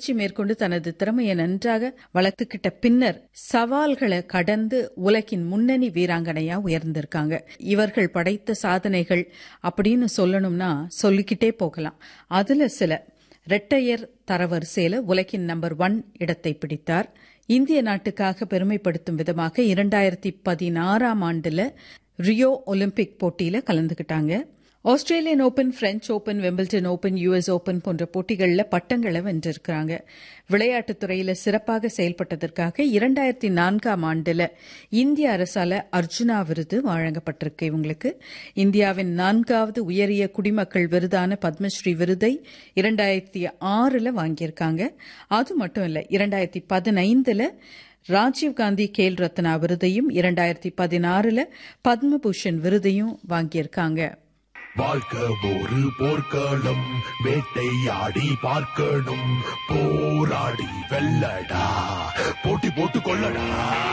பயிற்சி மேற்கொண்டு தனது திறமையை நன்றாக வளர்த்துக்கிட்ட பின்னர் சவால்களை கடந்து உலகின் முன்னணி வீராங்கனையா உயர்ந்திருக்காங்க இவர்கள் படைத்த சாதனைகள் அப்படின்னு சொல்லணும்னா சொல்லிக்கிட்டே போகலாம் அதுல சில ரெட்டையர் தரவரிசையில உலகின் நம்பர் ஒன் இடத்தை பிடித்தார் இந்திய நாட்டுக்காக பெருமைப்படுத்தும் விதமாக இரண்டாயிரத்தி பதினாறாம் ஆண்டுல ரியோ ஒலிம்பிக் போட்டியில கலந்துகிட்டாங்க Australian Open French Open Wimbledon Open US Open போன்ற போட்டிகளில் பட்டங்களை வென்றிருக்கிறாங்க விளையாட்டுத் துறையில சிறப்பாக செயல்பட்டதற்காக இரண்டாயிரத்தி நான்காம் ஆண்டுல இந்திய அரசால அர்ஜுனா விருது வழங்கப்பட்டிருக்கு இவங்களுக்கு இந்தியாவின் நான்காவது உயரிய குடிமக்கள் விருதான பத்மஸ்ரீ விருதை இரண்டாயிரத்தி ஆறுல வாங்கியிருக்காங்க அது மட்டும் இல்ல இரண்டாயிரத்தி பதினைந்துல ராஜீவ்காந்தி கேல் ரத்னா விருதையும் இரண்டாயிரத்தி பதினாறுல பத்மபூஷன் விருதையும் வாங்கியிருக்காங்க வாழ்க்கை ஒரு போர்க்களம் வேட்டையாடி பார்க்கணும் போராடி வெல்லடா போட்டி போட்டு கொள்ளடா